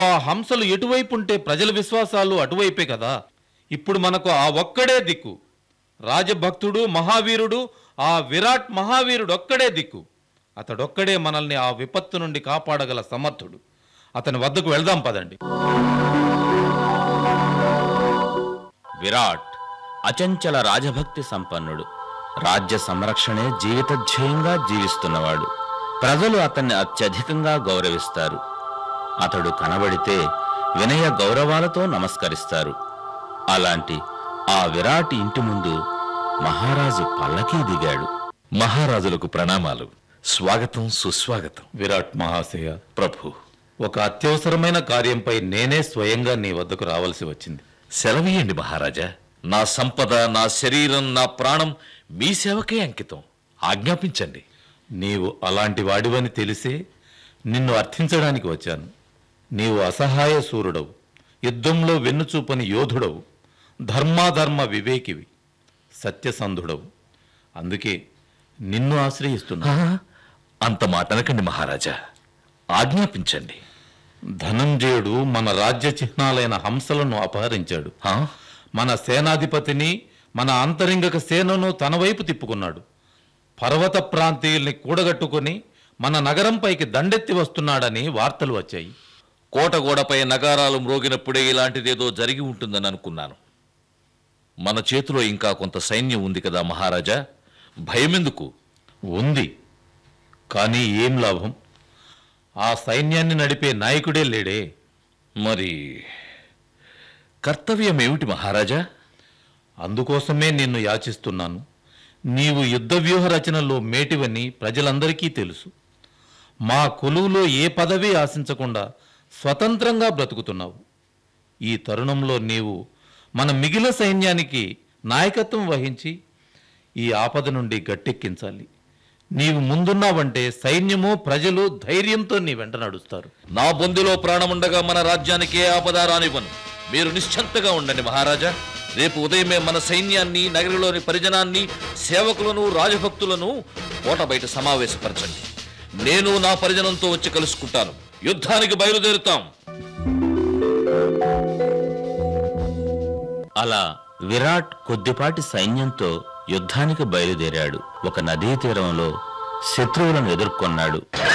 ఆ హంసలు ఎటువైపు ఉంటే ప్రజల విశ్వాసాలు అటువైపే కదా ఇప్పుడు మనకు ఆ ఒక్కడే దిక్కు రాజభక్తుడు మహావీరుడు ఆ విరాట్ మహావీరుడు ఒక్కడే దిక్కు అతడొక్కడే మనల్ని ఆ విపత్తు నుండి కాపాడగల సమర్థుడు అతని వద్దకు వెళ్దాం పదండి విరాట్ అచంచల రాజభక్తి సంపన్నుడు రాజ్య సంరక్షణే జీవిత ధ్యేయంగా జీవిస్తున్నవాడు ప్రజలు అతన్ని అత్యధికంగా గౌరవిస్తారు అతడు కనబడితే వినయ గౌరవాలతో నమస్కరిస్తారు అలాంటి ఆ విరాట్ ఇంటి ముందు మహారాజు పల్లకీ దిగాడు మహారాజులకు ప్రణామాలు స్వాగతం సుస్వాగతం విరాట్ మహాశయ ప్రభు ఒక అత్యవసరమైన కార్యంపై నేనే స్వయంగా నీ వద్దకు రావాల్సి వచ్చింది సెలవీయండి మహారాజా నా సంపద నా శరీరం నా ప్రాణం మీ సేవకే అంకితం ఆజ్ఞాపించండి నీవు అలాంటి వాడివని తెలిసే నిన్ను అర్థించడానికి వచ్చాను నీవు అసహాయ సూరుడవు యుద్ధంలో వెన్నుచూపని యోధుడవు ధర్మాధర్మ వివేకివి సత్యసంధుడవు అందుకే నిన్ను ఆశ్రయిస్తున్నా ఆ, అంత మాట అనకండి మహారాజా ఆజ్ఞాపించండి ధనంజయుడు మన రాజ్య చిహ్నాలైన హంసలను అపహరించాడు ఆ? మన సేనాధిపతిని మన అంతరింగక సేనను తన వైపు తిప్పుకున్నాడు పర్వత ప్రాంతీయుల్ని కూడగట్టుకుని మన నగరంపైకి దండెత్తి వస్తున్నాడని వార్తలు వచ్చాయి కోటగోడపై నగారాలు మ్రోగినప్పుడే ఇలాంటిదేదో జరిగి ఉంటుందని అనుకున్నాను మన చేతిలో ఇంకా కొంత సైన్యం ఉంది కదా మహారాజా భయమెందుకు ఉంది కానీ ఏం లాభం ఆ సైన్యాన్ని నడిపే నాయకుడే లేడే మరి కర్తవ్యం ఏమిటి మహారాజా అందుకోసమే నిన్ను యాచిస్తున్నాను నీవు యుద్ధ వ్యూహ రచనలో మేటివని ప్రజలందరికీ తెలుసు మా కొలువులో ఏ పదవి ఆశించకుండా స్వతంత్రంగా బ్రతుకుతున్నావు ఈ తరుణంలో నీవు మన మిగిలిన సైన్యానికి నాయకత్వం వహించి ఈ ఆపద నుండి గట్టెక్కించాలి నీవు ముందున్నావంటే సైన్యము ప్రజలు ధైర్యంతో నీ వెంట నడుస్తారు నా బొందిలో ప్రాణముండగా మన రాజ్యానికి ఏ ఆపద రానివ్వను మీరు నిశ్చంతగా ఉండండి మహారాజా రేపు ఉదయమే మన సైన్యాన్ని నగరిలోని పరిజనాన్ని సేవకులను రాజభక్తులను కోట బయట సమావేశపరచండి నేను నా పరిజనంతో వచ్చి కలుసుకుంటాను యుద్ధానికి బయలుదేరుతాం అలా విరాట్ కొద్దిపాటి సైన్యంతో యుద్ధానికి బయలుదేరాడు ఒక నదీ తీరంలో శత్రువులను ఎదుర్కొన్నాడు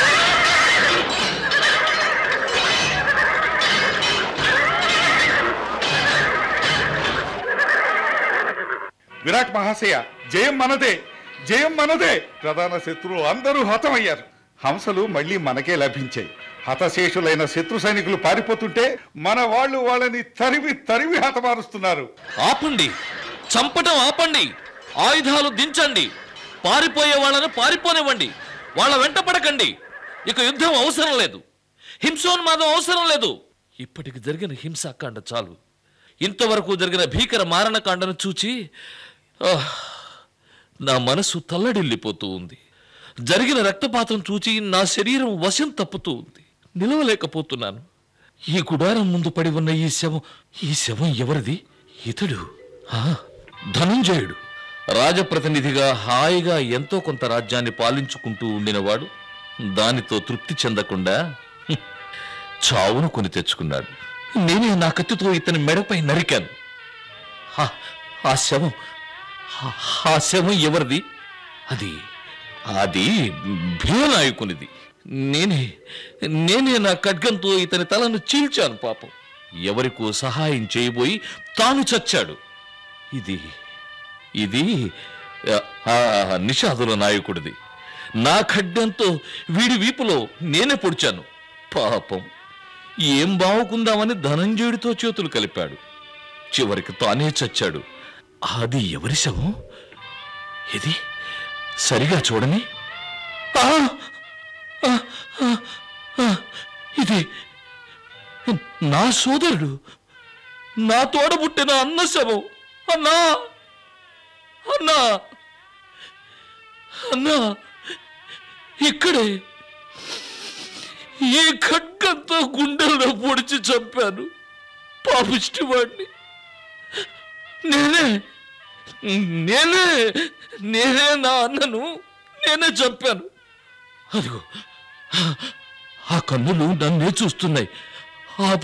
విరాట్ మహాశయ జయం మనదే జయం మనదే ప్రధాన శత్రువులు అందరూ హతమయ్యారు హంసలు మళ్ళీ మనకే లభించాయి హతశేషులైన శత్రు సైనికులు పారిపోతుంటే మన వాళ్ళు వాళ్ళని తరిమి తరిమి హతమారుస్తున్నారు ఆపండి చంపటం ఆపండి ఆయుధాలు దించండి పారిపోయే వాళ్ళని పారిపోనివ్వండి వాళ్ళ వెంట పడకండి ఇక యుద్ధం అవసరం లేదు హింసోన్మాదం అవసరం లేదు ఇప్పటికి జరిగిన హింసాకాండ చాలు ఇంతవరకు జరిగిన భీకర మారణకాండను చూచి ఆహ్, నా మనసు తల్లడిల్లిపోతూ ఉంది జరిగిన రక్తపాతం చూచి నా శరీరం వశం తప్పుతూ ఉంది నిలవలేకపోతున్నాను ఈ గుడారం ముందు పడి ఉన్న ఈ శవం ఈ శవం ఎవరిది ఇతడు ఆ, ధనంజయుడు రాజప్రతినిధిగా హాయిగా ఎంతో కొంత రాజ్యాన్ని పాలించుకుంటూ ఉండినవాడు దానితో తృప్తి చెందకుండా హ్మ్, చావును కొని తెచ్చుకున్నాడు నేనే నా కత్తితో ఇతని మెడపై నరికాను ఆ- ఆ శవం ఆ- ఆ శవం ఎవరిది అది అది భీమనాయకునిది నేనే నేనే నా ఖడ్గంతో ఇతని తలను చీల్చాను పాపం ఎవరికో సహాయం చేయబోయి తాను చచ్చాడు ఇది ఇది ఆ, ఆ నిషాదుల నాయకుడిది నా ఖడ్గంతో వీడి వీపులో నేనే పొడిచాను పాపం ఏం బావుకుందామని ధనంజయుడితో చేతులు కలిపాడు చివరికి తానే చచ్చాడు అది ఎవరి శవం ఇది సరిగా చూడని ఆ! ఆ! ఆ! ఆ! ఇది నా సోదరుడు నా తోడబుట్టిన అన్న శవం అన్నా అన్నా అన్నా ఇక్కడే ఈ ఖడ్గంతో గుండెల్లో పొడిచి చంపాను పాపిష్టి వాడిని నేనే నేనే నేనే నా అన్నను నేనే చంపాను అదిగో ఆ కన్నులు నన్నే చూస్తున్నాయి ఆ